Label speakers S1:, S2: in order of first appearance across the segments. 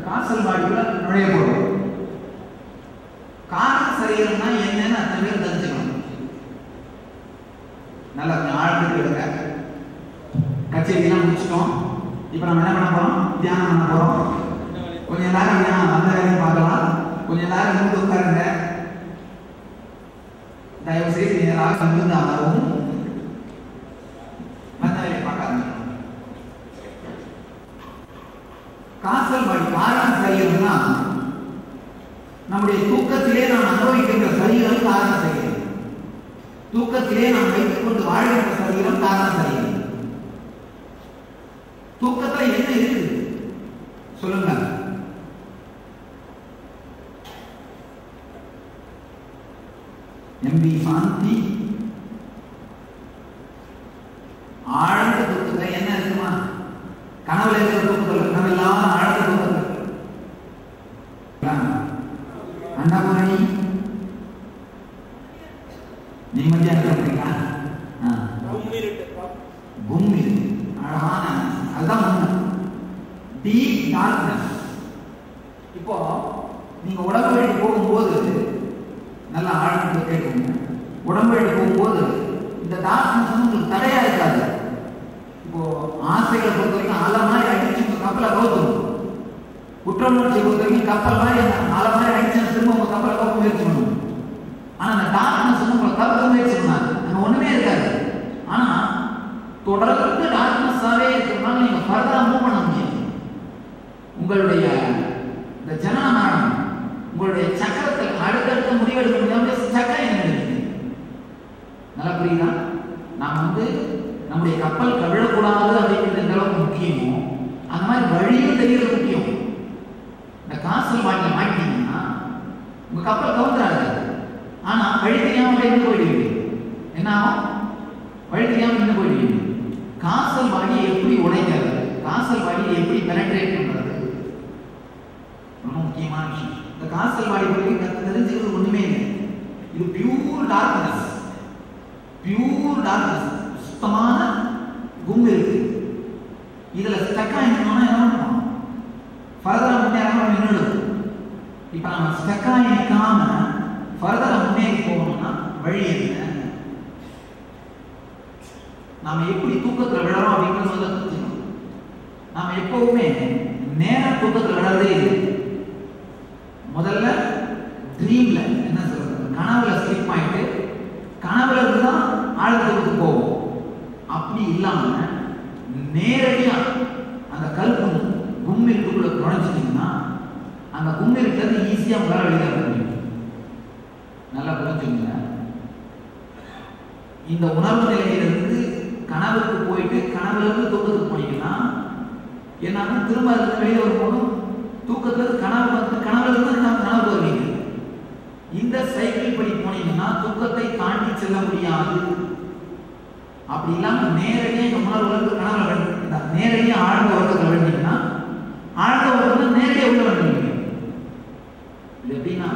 S1: Castle பாடிக்குள்ள நுழைய போறோம் காரண சரீரம்னா என்னன்னு அத்தனை பேர் தெரிஞ்சுக்கணும் நல்லா கொஞ்சம் ஆழ்ந்துட்டு எடுங்க கச்சேரியெல்லாம் முடிச்சிட்டோம் இப்போ நம்ம என்ன பண்ண போறோம் தியானம் பண்ண போறோம் கொஞ்ச நேரம் தியானம் அந்த வேலையும் பார்க்கலாம் கொஞ்ச நேரம் நிமிந்து உட்காருங்க தயவு செய்து நேராக நிமிர்ந்து அமரவும் மற்ற வேலையை பார்க்காதீங்க காசல் பாடி காரண சரீரம்னா நம்முடைய தூக்கத்திலே நாம் அனுபவிக்கின்ற சரீரம் காரண சரீரம் தூக்கத்திலே நாம் வைத்துக் கொண்டு வாழ்கின்ற சரீரம் காரண சரீரம் தூக்கத்துல என்ன இருக்குது சொல்லுங்க எம்பி சாந்தி ஆழ்ந்த தூக்கத்துல என்ன இருக்குமா கனவுல இருக்கிற தூக்கத்துல கனவில்லாத ஆழ்ந்த தூக்கத்துல அண்ணாமணி நிம்மதியா இருக்கிறீங்களா ஆ. பூமி அழகான அதுதான் உண்மை டீப் டார்க்னஸ் இப்போ நீங்க உடம்பு வழி போகும்போது நல்லா ஆழ்ந்து கேட்குங்க உடம்பு வழி போகும்போது இந்த டார்க்னஸ் வந்து உங்களுக்கு தடையா இருக்காது இப்போ ஆசைகளை பொறுத்த வரைக்கும் அலை மாதிரி அடிச்சு உங்க கப்பலை கவுத்துரும் குற்றமுணர்ச்சி பொறுத்த வரைக்கும் கப்பல் மாதிரி அந்த அலை மாதிரி அடிச்சு திரும்ப உங்க கப்பலை கவுக்க முயற்சி பண்ணுவோம் ஆனா அந்த டார்க்னஸ் வந்து உங்களை கவுக்க முயற்சி பண்ணாது அங்க ஒண்ணுமே இருக்காது ஆனா தொடர்ந்து டார்க்னஸாவே இருக்கிறதுனால நீங்க ஃபர்தரா மூவ் பண்ண முடியும் உங்களுடைய இந்த ஜனன மரணம் உங்களுடைய சக்கரத்தில் அடுத்தடுத்த முடிவெடுக்க முடியாம சக்கரம் என்ன நினைக்குது? நல்லா புரியுதா நாம் வந்து நம்முடைய கப்பல் கவிழக்கூடாது அப்படிங்கிறது எந்த அளவுக்கு முக்கியமோ அந்த மாதிரி வழியும் தெரியறது முக்கியம் இந்த காசல் வாங்கி மாட்டினீங்கன்னா உங்க கப்பல் கவுந்துறாது ஆனா வழி தெரியாம அப்படியே நின்று போயிடுவீங்க என்ன ஆகும் வழி தெரியாம நின்று போயிடுவீங்க காசல் வாடியை எப்படி உடைக்கிறது காசல் வாடியை எப்படி பெனட்ரேட் பண்றது ரொம்ப முக்கியமான விஷயம் இந்த காசல் வாடி பற்றி கத்து தெரிஞ்சுக்கிறது ஒண்ணுமே இல்லை இது பியூர் டார்க்னஸ் பியூர் டார்க்னஸ் சுத்தமான கும் இருக்கு இதுல ஸ்டக்கா இருக்கணும்னா என்ன பண்ணுவோம் ஃபர்தரா முன்னேறாம நின்றுடும் இப்ப நம்ம ஸ்டக்கா நிற்காம ஃபர்தரா முன்னேறி போகணும்னா வழி என்ன நாம எப்படி தூக்கத்துல விழறோம் அப்படிங்கிறது முதல்ல தெரிஞ்சுக்கணும் நாம எப்பவுமே நேர தூக்கத்துல விழறதே இல்லை முதல்ல ட்ரீம்ல என்ன சொல்றது கனவுல ஸ்லிப் ஆயிட்டு கனவுல இருந்து தான் ஆழ்ந்ததுக்கு போவோம் அப்படி இல்லாம நேரடியா அந்த கல்பும் கும்மிருக்குள்ள நுழைஞ்சிட்டீங்கன்னா அந்த கும்மிருக்குல இருந்து ஈஸியா உங்களால வெளியே வர முடியும் நல்லா புரிஞ்சுங்க இந்த உணர்வு நிலையிலிருந்து கனவுக்கு போயிட்டு கனவுல இருந்து தூக்கத்துக்கு போனீங்கன்னா என்னன்னா திரும்ப அதுல வெளியே வரும்போதும் தூக்கத்துல இருந்து கனவு வந்து கனவுல இருந்து நம்ம கனவு வருவீங்க இந்த சைக்கிள் படி போனீங்கன்னா தூக்கத்தை தாண்டி செல்ல முடியாது அப்படி இல்லாம நேரடியா இந்த உணர்வுல இருந்து கனவுல விழு- இந்த நேரடியா ஆழ்ந்த உறக்கத்துல விழுந்தீங்கன்னா ஆழ்ந்த உறக்கத்துல நேரடியா உள்ள வந்துடுவீங்க இது எப்படின்னா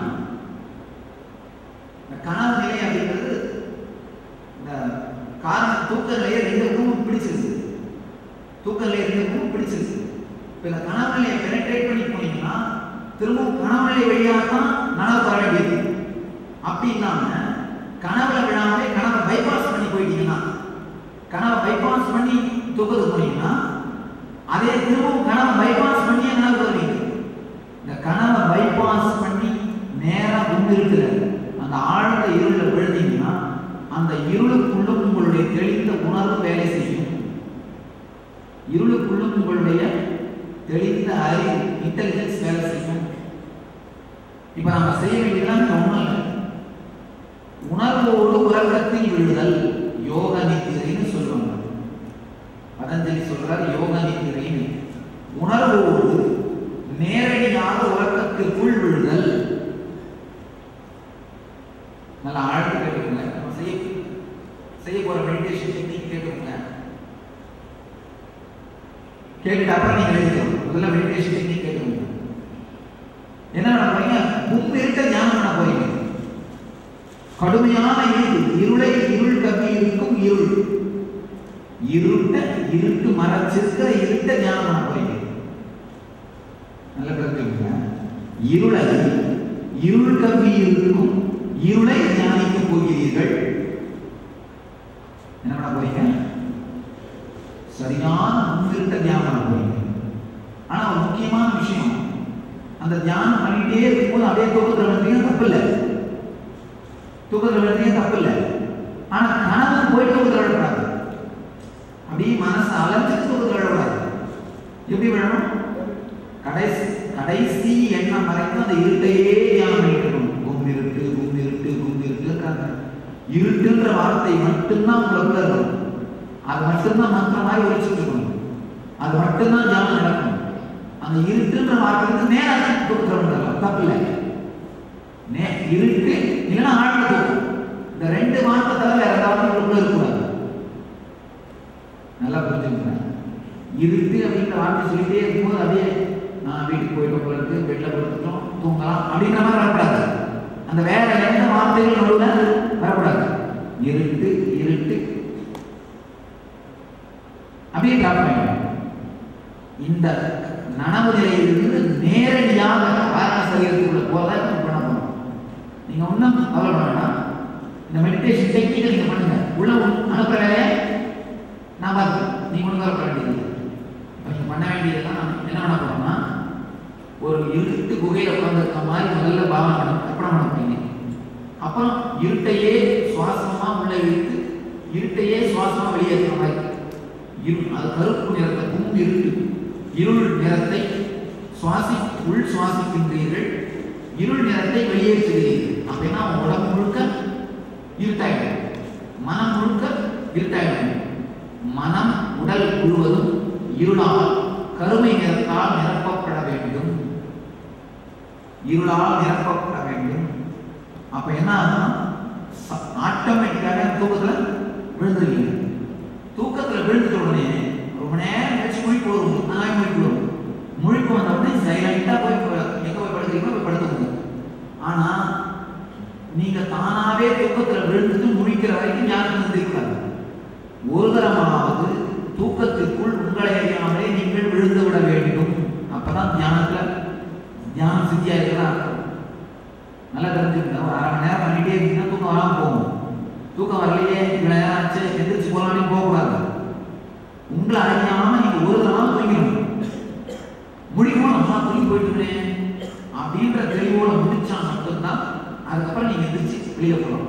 S1: இந்த கனவு நிலை அப்படிங்கிறது இந்த காரணம் தூக்க நிலையை ரெண்டு பக்கமும் பிடிச்சிருக்கு தூக்க நிலையை ரெண்டு பக்கமும் பிடிச்சிருக்கு இப்போ இந்த கனவு நிலையை பெனட்ரேட் பண்ணி போனீங்கன்னா திரும்பவும் கனவு நிலை வழியாக தான் நனவு வர வேண்டியது அப்படி இல்லாம கனவுல விழாமலே கனவை பைபாஸ் பண்ணி போயிட்டீங்கன்னா கனவை பைபாஸ் பண்ணி தூக்கத்துக்கு போனீங்கன்னா அதே திரும்பவும் கனவை பைபாஸ் பண்ணி கனவு வருவீங்க இந்த கனவை பைபாஸ் பண்ணி நேரா முன்னிருக்கிற அந்த ஆழ்ந்த இருள விழுந்தீங்கன்னா அந்த இருளுக்குள்ளும் உங்களுடைய தெளிந்த உணர்வு வேலை செய்யும் இருளுக்குள்ளும் உங்களுடைய தெளிந்த அறிவு இன்டெலிஜென்ஸ் வேலை செய்யும் இப்ப நம்ம செய்ய வேண்டியதுலாம் ஒண்ணும் இல்லை உணர்வோடு உறக்கத்தில் விழுதல் யோக நித்திரைன்னு சொல்லுவாங்க பதஞ்சலி சொல்றார் யோக நித்திரைன்னு உணர்வோடு நேரடியாக உறக்கத்திற்குள் விழுதல் நல்லா ஆழ்ந்து கேட்டுக்கோங்க நம்ம செய்ய செய்ய போற மெடிடேஷன் டெக்னிக் கேட்டுக்கோங்க கேட்டுட்டு அப்புறம் நீங்க எழுதிக்கணும் முதல்ல மெடிடேஷன் டெக்னிக் கேட்டுக்கோங்க என்ன பண்ண போறீங்க முன் இருக்க ஞானம் பண்ண போறீங்க கடுமையான இருள் இருளை இருள் கவி இருக்கும் இருள் இருட்ட இருட்டு மறைச்சிருக்கிற இருட்ட ஞானம் பண்ண போறீங்க நல்ல கருத்து இருளை இருள் கம்பி இருக்கும் இருளை தியானிக்க போகிறீர்கள் என்ன பண்ண போறீங்க சரியான முன்னிருட்ட தியானம் பண்ண போறீங்க ஆனா ஒரு முக்கியமான விஷயம் அந்த தியானம் பண்ணிட்டே இருக்கும்போது அப்படியே தூக்கத்தில் விழுந்தீங்க தப்பு இல்லை தூக்கத்தில் விழுந்தீங்க தப்பு இல்லை ஆனா கனவு போயிட்டு தூக்கத்தில் விழக்கூடாது அப்படியே மனசு அலைஞ்சிட்டு தூக்கத்தில் விழக்கூடாது எப்படி விழணும் கடைசி கடைசி எண்ணம் வரைக்கும் அந்த இருட்டையே தியானம் பண்ணிட்டு இருக்கணும் கும்பிருட்டு கும்பிருட்டு கும்பிருட்டுங்கிறாங்க இருட்டுன்ற வார்த்தை மட்டும்தான் உங்களுக்குள்ள இருக்கணும் அது மட்டும்தான் மந்திர மாதிரி ஒழிச்சுட்டு இருக்கணும் அது மட்டும்தான் தியானம் நடக்கணும் அந்த இருட்டுன்ற வார்த்தைக்கு நேராக தூக்கத்தில் தப்பு இல்லை நே இருட்டு இல்லைன்னா ஆழ்ந்த தூக்கம் இந்த ரெண்டு வார்த்தை தவிர வேற ஏதாவது உங்களுக்குள்ள இருக்கக்கூடாது நல்லா புரிஞ்சுக்கணும் இருட்டு அப்படின்ற வார்த்தை சொல்லிட்டே இருக்கும்போது அப்படியே நான் வீட்டுக்கு போயிட்டு போல இருக்கு பெட்ல படுத்துட்டோம் தூங்கலாம் அப்படின்ற மாதிரி வரக்கூடாது அந்த வேற எந்த வார்த்தைகள் நடுவில் வரக்கூடாது இருட்டு இருட்டு அப்படியே காப்பேன் இந்த நனவு நிலையிலிருந்து நேரடியாக காரண சரீரத்துக்குள்ள போக பண்ண போறோம் நீங்க ஒன்றும் கவலைப்பட வேண்டாம் இந்த மெடிடேஷன் டெக்னிக்கை நீங்க பண்ணுங்க உள்ள அனுப்புற வேலையை நான் பார்த்து நீங்க ஒன்றும் கவலைப்பட வேண்டியது நீங்க பண்ண வேண்டியதெல்லாம் நான் என்ன பண்ண போறோம்னா ஒரு இருட்டு குகையில உட்காந்துருக்க மாதிரி முதல்ல பாவனை பண்ண கற்பனை பண்ண போறீங்க அப்புறம் இருட்டையே சுவாசமா உள்ள இழுத்து இருட்டையே சுவாசமா வெளியேற்றுற மாதிரி இருள் அது கருப்பு நிறத்தை கும் இருட்டு இருள் நிறத்தை சுவாசி உள் சுவாசிக்கின்றீர்கள் இருள் நிறத்தை வெளியேற்றுகிறீர்கள் அப்படின்னா உங்க உடம்பு முழுக்க இருட்டாயிடும் மனம் முழுக்க இருட்டாயிடும் மனம் உடல் முழுவதும் இருளால் கருமை நிறத்தால் நிரப்பப்பட வேண்டும் இருளால் நிரப்பப்பட வேண்டும் அப்ப என்ன ஆகும்னா ஆட்டோமேட்டிக்காக தூக்கத்துல விழுந்துருவீங்க தூக்கத்துல விழுந்துட்ட உடனே ரொம்ப நேரம் கழிச்சு முழிப்பு வரும் நாய் முழிப்பு வரும் முழிப்பு வந்த உடனே சைலண்டா போய் எங்க போய் படுக்கிறீங்களோ போய் படுத்துக்கோங்க ஆனா நீங்க தானாவே தூக்கத்துல விழுந்துட்டு முழிக்கிற வரைக்கும் யாருக்கும் நிறுத்திக்கூடாது ஒரு தரமாவது தூக்கத்திற்குள் உங்களை அறியாமலே நீங்கள் விழுந்து விட வேண்டும் அப்பதான் தியானத்துல தியானம் சித்தியா இருக்கலாம் நல்லா தெரிஞ்சுக்கணும் ஒரு அரை மணி நேரம் பண்ணிட்டே இருந்தீங்கன்னா தூக்கம் வராம போகும் தூக்கம் வரலையே இவ்வளவு நேரம் ஆச்சு எந்திரிச்சு போகலான்னு போகக்கூடாது உங்களை அறியாம நீங்க ஒரு தரமா தூங்கிடணும் முடிக்கும் அம்மா தூங்கி போயிட்டு இருக்கேன் அப்படின்ற தெளிவோட முடிச்சா மட்டும்தான் அதுக்கப்புறம் நீங்க எந்திரிச்சு வெளியில போகலாம்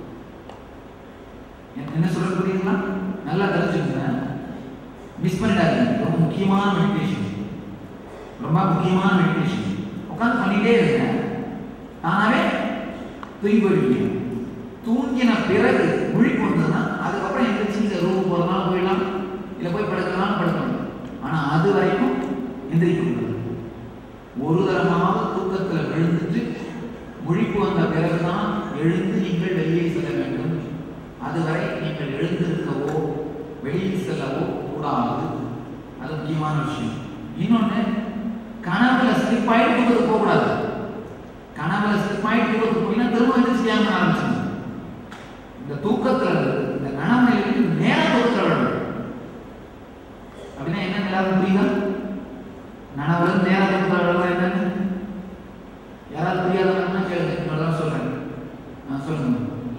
S1: என்ன சொல்ல புரியுங்களா நல்லா தெரிஞ்சுக்கங்க மிஸ் பண்ணிடாதீங்க ரொம்ப முக்கியமான மெடிடேஷன் ரொம்ப முக்கியமான மெடிடேஷன் உட்காந்து பண்ணிட்டே இருங்க தானாவே தூங்கி போயிடுவீங்க தூங்கின பிறகு முழிப்பு வந்ததுன்னா அதுக்கப்புறம் எந்திரிச்சு இந்த ரூம் போகிறதுனால போயிடலாம் இல்லை போய் படுக்கலாம் படுக்கணும் ஆனால் அது வரைக்கும் எந்திரிக்க கூடாது ஒரு தரமாவது தூக்கத்தில் விழுந்துட்டு முழிப்பு வந்த பிறகுதான் எழுந்து நீங்கள் வெளியே செல்ல வேண்டும் அதுவரை நீங்கள் எழுந்திருக்கவோ வெளியில் செல்லவோ கூடாது அது முக்கியமான விஷயம் இன்னொன்று கனவுல ஸ்லிப் ஆகிட்டு தூக்கத்துக்கு போகக்கூடாது கனவுல ஸ்லிப் ஆகிட்டு தூக்கத்துக்கு போனீங்கன்னா திரும்ப எந்திரிச்சு தியானம் ஆரம்பிச்சிடும் இந்த தூக்கத்துல இந்த கனவு நிலையில் நேர தூக்கத்தில் விடணும் அப்படின்னா என்ன எல்லாரும் புரியுதா நனவுல நேர தூக்கத்தில் விடலாம் என்னன்னு யாராவது புரியாதவங்கன்னா கேளுங்க நல்லா சொல்றேன் நான் சொல்லுங்க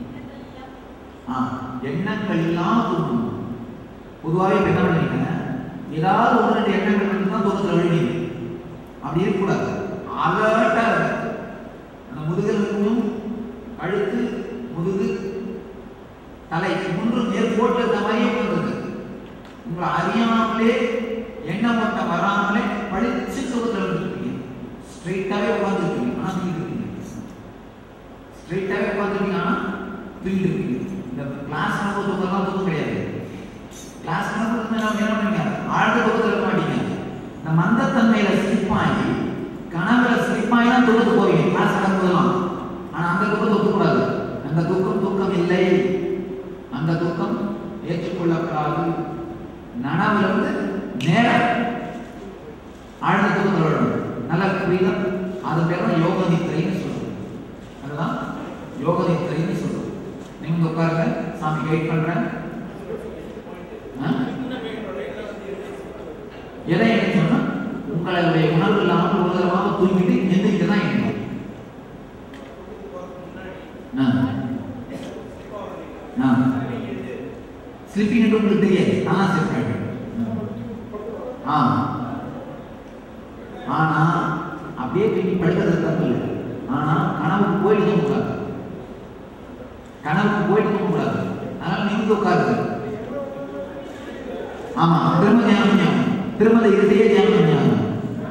S1: ஆ எண்ணங்கள் எல்லாம் தூக்கணும் பொதுவாகவே இப்ப என்ன பண்ணிருக்கேன் ஏதாவது ஒரு ரெண்டு எண்ணங்கள் மட்டும் தான் தூக்கத்தில் விழுவீங்க அப்படி இருக்கக்கூடாது அலர்ட்டா இருக்கு அந்த முதுகெலும்பும் கழுத்து முதுகு தலை மூன்று நேர்கோட்டில் இருந்த மாதிரியே உட்கார்ந்துருக்கு உங்களை அறியாமலே எண்ணம் ஓட்டம் வராமலே படிச்சு தூக்கத்தில் விழுந்துருக்கீங்க ஸ்ட்ரைட்டாகவே உட்காந்துருக்கீங்க ஆனால் தூங்கிட்டு இருக்கீங்க ஸ்ட்ரைட்டாகவே உட்காந்துருக்கீங்க ஆனால் தூங்கிட்டு இருக்கீங்க இந்த கிளாஸ் நம்ம தூக்கம்லாம் தூக்கம் கிடையாது கிளாஸ் நம்ம என்ன பண்ணீங்க ஆழ்ந்த தூக்கத்தில் இருக்க மாட்டீங்க இந்த மந்தத்தன்மையில ஸ்லிப் ஆகி கனவுல ஸ்லிப் ஆகி தான் தூக்கத்துக்கு போவீங்க கிளாஸ் நடக்கும்போதெல்லாம் ஆனா அந்த தூக்கம் தூக்கக்கூடாது அந்த தூக்கம் தூக்கம் இல்லை அந்த தூக்கம் ஏற்றுக்கொள்ளப்படாது நனவுல இருந்து நேரம் ஆழ்ந்த தூக்கத்தில் விடணும் நல்லா புரியுதா அது பேர் தான் யோக நித்திரைன்னு சொல்றோம் அதுதான் யோக நித்திரைன்னு சொல்றோம் நீங்க உட்காருங்க சாமி வெயிட் பண்றேன் எதை என்ன சொன்னா உங்களுடைய உணர்வு இல்லாமல் ஒரு தூங்கிட்டு எந்திரிக்க தான் எண்ணணும் ஆ ஆ ஸ்லிப்பிங் உங்களுக்கு தெரியாது நான் ஸ்லிப் ஆகிட்டேன் ஆ ஆனா அப்படியே தூக்கி படுக்கிறது தப்பு இல்லை ஆனா கனவுக்கு போயிட்டு தூங்க கூடாது கனவுக்கு போயிட்டு தூங்க கூடாது அதனால நிமிந்து உட்காருது ஆமா திரும்ப ஞாபகம் ஞாபகம் திரும்ப இருக்கையே ஞாபகம் ஞாபகம்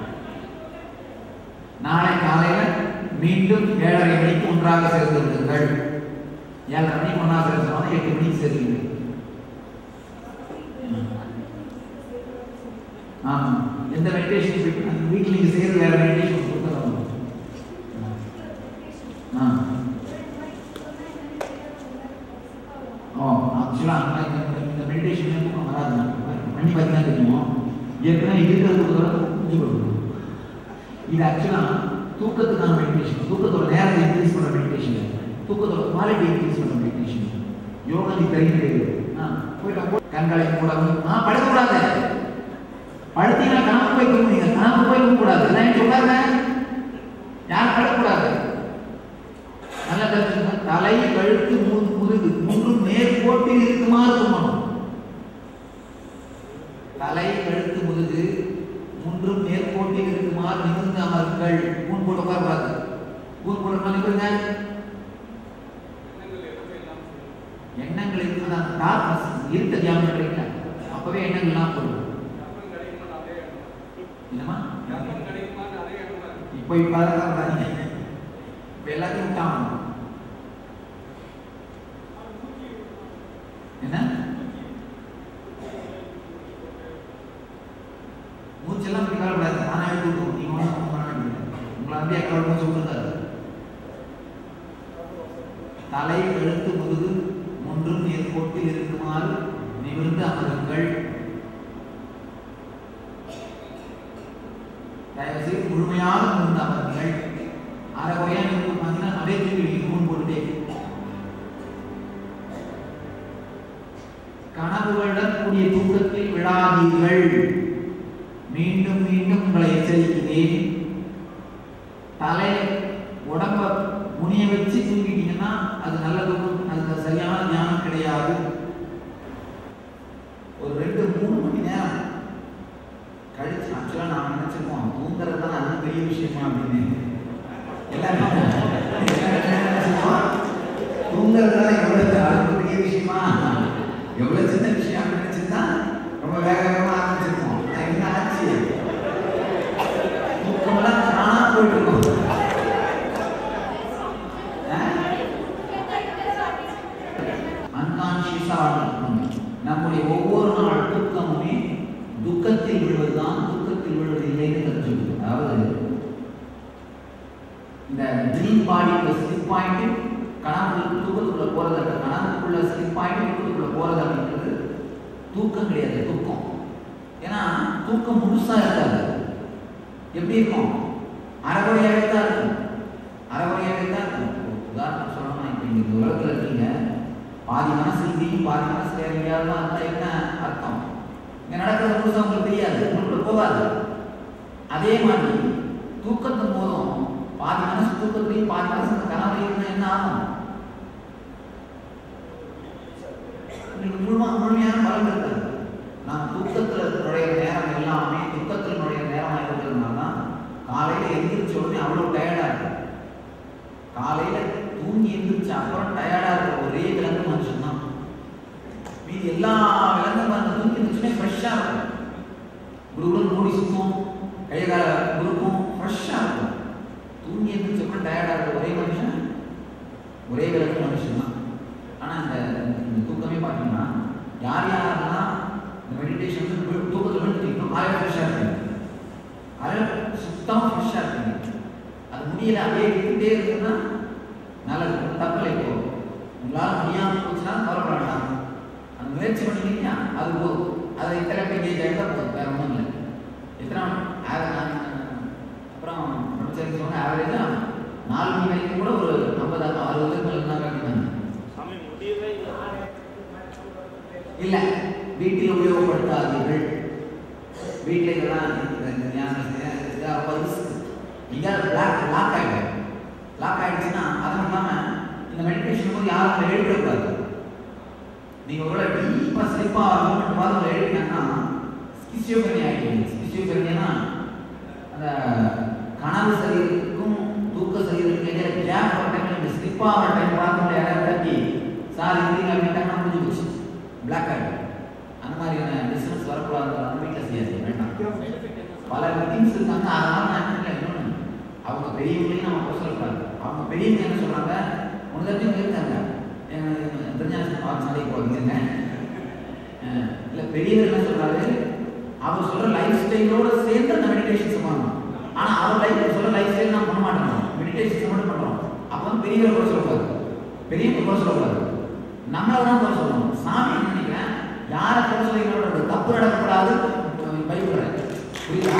S1: நாளை காலையில மீண்டும் ஏழரை மணிக்கு ஒன்றாக சேர்ந்து விடுங்கள் ஏழரை மணிக்கு ஒன்றாக சேர்ந்து எட்டு மணிக்கு சேர்ந்து ஆமா எந்த மெடிடேஷன் வீட்டில் நீங்க செய்யறது வேற மெடிடேஷன் கொடுக்கலாம் ஆ ஓ ஆக்சுவலாக இந்த மெடிடேஷன் தூக்கம் வராது பண்ணி பார்த்தீங்கன்னா தெரியும் ஏற்கனவே இருக்கிறது கொஞ்சம் கொடுக்கணும் இது ஆக்சுவலாக தூக்கத்துக்கான மெடிடேஷன் தூக்கத்தோட நேரத்தை இன்க்ரீஸ் பண்ணுற மெடிடேஷன் தூக்கத்தோட குவாலிட்டி இன்க்ரீஸ் பண்ணுற மெடிடேஷன் யோகா நீ தெரியும் கிடையாது ஆ போயிட்டா கண்களை மூடவும் ஆ படுக்கக்கூடாது படுத்தீங்கன்னா கனவு போய் தூங்குவீங்க கனவு போய் தூங்க கூடாது நான் சொல்றாங்க யார் படக்கூடாது நல்ல கருத்து தலை கழுத்து மு- முதுகு மூன்றும் நேர்கோட்டில் இருக்குமாறு தூங்கணும் தலை கழுத்து முதுகு மூன்றும் நேர்கோட்டில் இருக்குமாறு நிமிர்ந்து அமருங்கள் மூணு போட்டு உட்காரக்கூடாது மூணு போட்டு நிமிருங்க எண்ணங்கள் இருக்குதான் டார்க்னஸ் இருக்க தியானம் பண்றீங்களா அப்பவே எண்ணங்கள்லாம் போடும் என்னமா இப்போ இப்ப அதான் வராதீங்க. இப்ப எல்லாத்தையும் விட்டாங்க என்ன மூச்செல்லாம் இப்படி கலப்படாது நானே விட்டுருக்கோம் நீங்க ஒன்றும் பண்ண வேண்டியது உங்களை வந்து எக்கோட மூச்சு விட்டுருக்காரு தலை கழுத்து முதுகு ஒன்றும் நேர்கோட்டில் இருக்குமாறு நிமிர்ந்து அமருங்கள் தயவுசெய்து முழுமையாக நிமிர்ந்து அமருங்கள் அரை குறையா நிமிர்ந்து பார்த்தீங்கன்னா நிறைய திரும்பி ஃபோன் போட்டுட்டே கனவுகளுடன் கூடிய தூக்கத்தில் விழாதீர்கள் மீண்டும் மீண்டும் உங்களை எச்சரிக்கிறேன் தலை உடம்ப முனிய வச்சு தூங்கிட்டீங்கன்னா அது நல்ல தூக்கம் அதுக்கு சரியான ஞானம் கிடையாது ஒரு ரெண்டு மூணு மணி நேரம் கழிச்சு ஆக்சுவலாக நான் நினைச்சிருக்கோம் தூங்குறது தான் அது பெரிய விஷயமா அப்படின்னு எல்லாருமே எல்லாருமே என்ன நினைச்சிருக்கோம்? தூங்குறது தான் எவ்வளவு அது பெரிய விஷயமா எவ்வளவு சின்ன விஷயம் அப்படின்னு நினைச்சிருந்தா ரொம்ப வேக வேகமா ஆரம்பிச்சிருக்கோம் ஆனா என்ன ஆச்சு தூக்கமெல்லாம் தானா போயிட்டு இருக்கும் அன்கான்சியஸாக நம்முடைய ஒவ்வொரு நாள் தூக்கமுமே துக்கத்தில் விழுவதுதான் துக்கத்தில் விழுவது இல்லைன்னு கற்றுக்கொள்ளுது அதாவது இந்த ட்ரீம் பாடிக்குள்ள ஸ்லிப் பாயிண்ட் கனவுல தூக்கத்துக்குள்ள போறது அந்த கனவுக்குள்ள ஸ்லிப் பாயிண்ட் தூக்கத்துக்குள்ள போறது அப்படின்றது தூக்கம் கிடையாது துக்கம் ஏன்னா தூக்கம் முழுசா இருக்காது எப்படி இருக்கும் அரைகுறையாகவே தான் இருக்கும் அரைகுறையாகவே தான் இருக்கும் ஒரு உதாரணம் சொல்லணும்னா இப்போ நீங்க இந்த உலகத்துல இருக்கீங்க பாதி மனசு இங்கேயும் பாதி மனசு வேற எங்கேயாவது இருந்தா என்ன அர்த்தம் இங்க நடக்கிறது முழுசா உங்களுக்கு தெரியாது உங்களுக்கு போகாது அதே மாதிரி தூக்கத்தின் போதும் பாதி மனசு தூக்கத்துலையும் பாதி மனசு அந்த கனவுலையும் இருந்தா என்ன ஆகும் உங்களுக்கு முழுமா முழுமையான பலன் இருக்காது நான் தூக்கத்துல நுழைய நேரம் எல்லாமே துக்கத்தில் நுழைய நேரமா இருக்கிறதுனால தான் காலையில எந்திரிச்ச உடனே அவ்வளவு டயர்டா இருக்கும் காலையில தூங்கி எந்திரிச்ச அப்புறம் டயர்டா இருக்கிற ஒரே விலங்கு மனுஷன் தான் மீதி எல்லா விலங்கும் அந்த தூங்கி எந்திரிச்சுனே ஃப்ரெஷ்ஷா இருக்கும் குருகுலம் மூடி சுத்தும் கையை கால குருக்கும் ஃப்ரெஷ்ஷா இருக்கும் தூங்கி எந்திரிச்ச அப்புறம் டயர்டா இருக்கிற ஒரே மனுஷன் ஒரே விலங்கு மனுஷன் தான் ஆனா இந்த இந்த தூக்கமே பார்த்தீங்கன்னா யார் யாரெல்லாம் இந்த மெடிடேஷன் வந்து தூக்கத்தில் விழுந்துட்டீங்களோ காலையில் ஃப்ரெஷ்ஷாக இருப்பீங்க காலையில் சுத்தமாக ஃப்ரெஷ்ஷாக இருப்பீங்க அது முடியல அப்படியே இருந்துகிட்டே இருக்குன்னா நல்லது தப்பில்லை இப்போ உங்களால் முடியாமல் போச்சுன்னா கவலைப்பட வேண்டாம் அந்த முயற்சி பண்ணிட்டீங்கன்னா அது போதும் அதை இத்தனை பேஜ் ஆகிட்டா போதும் வேற ஒன்றும் இல்லை எத்தனை ஆவ- நான் அப்புறம் பிரம்மச்சாரி சொன்ன ஆவரேஜாக நாலு மணி வரைக்கும் கூட ஒரு ஐம்பது அறுபது மேலே இருந்தாங்க அப்படின்னாங்க
S2: சாமி முடியவே இல்லை
S1: இல்ல வீட்டில் உபயோகப்படுத்தாதீர்கள் வீட்டில் இதெல்லாம் இந்த- இந்த ஞான இதெல்லாம் ரொம்ப ரிஸ்க் எங்கேயாவது பிளாக் லாக் ஆகிடும் லாக் ஆகிடுச்சுன்னா அது இல்லாமல் இந்த மெடிடேஷன் போது யாரும் அதை எழுப்பிடக்கூடாது நீங்கள் ஒரு டீப்பாக ஸ்லிப்பாக மூமெண்ட் பார்த்து எழுப்பினாங்கன்னா ஸ்கிசியோபெர்னி ஆகிடுவீங்க ஸ்கிசியோபெர்னினா அந்த கனவு சரீரத்துக்கும் தூக்க சரீரத்துக்கும் இடையில கேப் வர டைம்ல இந்த ஸ்லிப் ஆகிற டைம் பார்த்து யாராவது தட்டி சார் இருந்தீங்க அப்படின்ட்டாங்கன்னா முடிஞ்சு போச்சு பிளாக் ஆகிடும் அந்த மாதிரியான பிஸ்னஸ் வரக்கூடாது அந்த வீட்டில் செய்யாது வேண்டாம் பல மீட்டிங்ஸ் இருக்காங்க அதனால நான் என்ன இல்லை, இன்னொன்னு அவங்க பெரியவங்களையும் நம்ம போக சொல்லக்கூடாது அவங்க பெரியவங்க என்ன சொல்றாங்க ஒன்று தட்டி இருக்காங்க திருஞான சண்டைக்கு போகிறீங்க இல்லை பெரியவர் என்ன சொல்றாரு அவர் சொல்ற லைஃப் ஸ்டைலோட சேர்ந்து அந்த மெடிடேஷன்ஸ் பண்ணணும் ஆனா அவர் லைஃப் சொல்ற லைஃப் ஸ்டைல் நான் பண்ண மாட்டோம் மெடிடேஷன்ஸ் மட்டும் பண்றோம் அப்போ வந்து பெரியவர் கூட சொல்லக்கூடாது பெரியவங்க கூட சொல்லக்கூடாது நம்மளை தான் கூட சொல்லணும் சாமி என்ன நினைக்கிறேன் யாரை கூட சொல்லிங்களோட தப்பு நடக்கக்கூடாது பைபிள் புரியுதா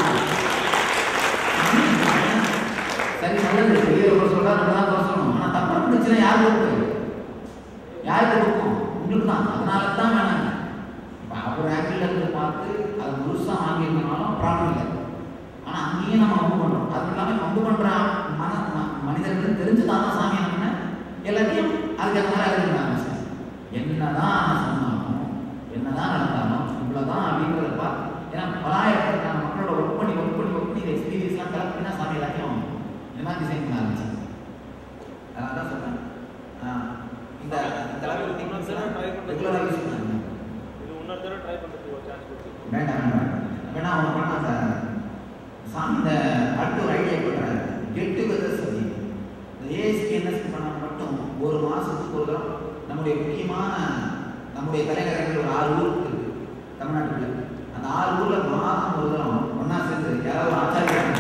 S1: சரி நல்லது பெரியவர் கூட சொல்றா நம்ம தான் கூட சொல்லணும் ஆனா தப்பு நடந்துச்சுன்னா யார் பொறுப்பு யாருக்கு கொடுக்கும் உங்களுக்கு தான் அதனால தான் வேணாங்க இப்போ அவர் ஆங்கிள் இருந்து பார்த்து அது முழுசாக வாங்கியிருந்தனாலும் ப்ராப்ளம் இல்லை ஆனால் அங்கேயும் நம்ம வம்பு பண்ணுறோம் அது இல்லாமல் வம்பு பண்ணுற மன ம- மனிதர்களுக்கு தெரிஞ்சு தான் சாமி என்ன எல்லாத்தையும் அதுக்கு அந்த மாதிரி அறிவிக்கிறாங்க சார் என்னதான் சொன்னாலும் என்னதான் நடந்தாலும் இவ்வளோதான் அப்படிங்கிறத பார்த்து ஏன்னா பலாயிரக்கணக்கான மக்களோட ஒர்க் பண்ணி ஒர்க் பண்ணி ஒர்க் பண்ணி இந்த எக்ஸ்பீரியன்ஸ்லாம் கலெக்ட் பண்ணி சாமி எல்லாத்தையும் இந்த மாதிரி டிசைன் பண்ண ஆரம்பிச்சாங்க அதனால தான் சொல்கிறேன் இந்த இந்த அளவுக்கு திங்ஸ் ரெகுலராக யூஸ் பண்ணுங்க
S2: இது இன்னொரு தடவை ட்ரை பண்ணுறதுக்கு ஒரு சான்ஸ் கொடுத்துருக்கோம்
S1: வேண்டாம் வேண்டாம் வேணா அவன் பண்ண அந்த சாமி இந்த அடுத்த ஒரு ஐடியா பண்ணுறாரு கெட் டுகெதர்ஸ் அப்படின்னு இந்த ஏஎஸ்பிஎன்எஸ் பண்ண மட்டும் ஒரு மாதத்துக்கு ஒரு தரம் நம்முடைய முக்கியமான நம்முடைய தலைநகரங்கள் ஒரு ஆறு ஊர் இருக்கு தமிழ்நாட்டுக்குள்ள அந்த ஆறு ஊர்ல மாதம் ஒரு தரம் ஒன்றா சேர்ந்து யாராவது ஒரு ஆச்சாரியம்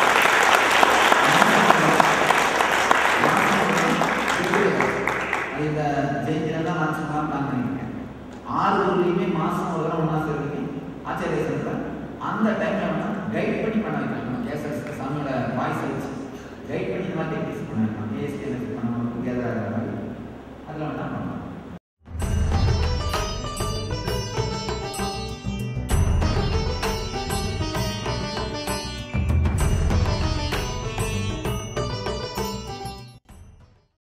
S1: அது இந்த ஜெயந்திலாம் நான் சும்மா பிளான் பண்ணியிருக்கேன் ஆறு ஊர்லேயுமே மாதம் ஒரு தடவை ஒன்றா சேர்ந்து ஆச்சாரிய சொல்கிறேன் அந்த டைமில் வந்து கைட் பண்ணி பண்ண வைக்கலாம் நம்ம கேசஸ் சாமியோட வாய்ஸ் வச்சு கைட் பண்ணி இந்த மாதிரி டெக்னிக்ஸ் பண்ண வைக்கலாம் ஏஎஸ்கே பண்ணணும் டுகெதர் மாதிரி அதில் வேணா பண்ணலாம்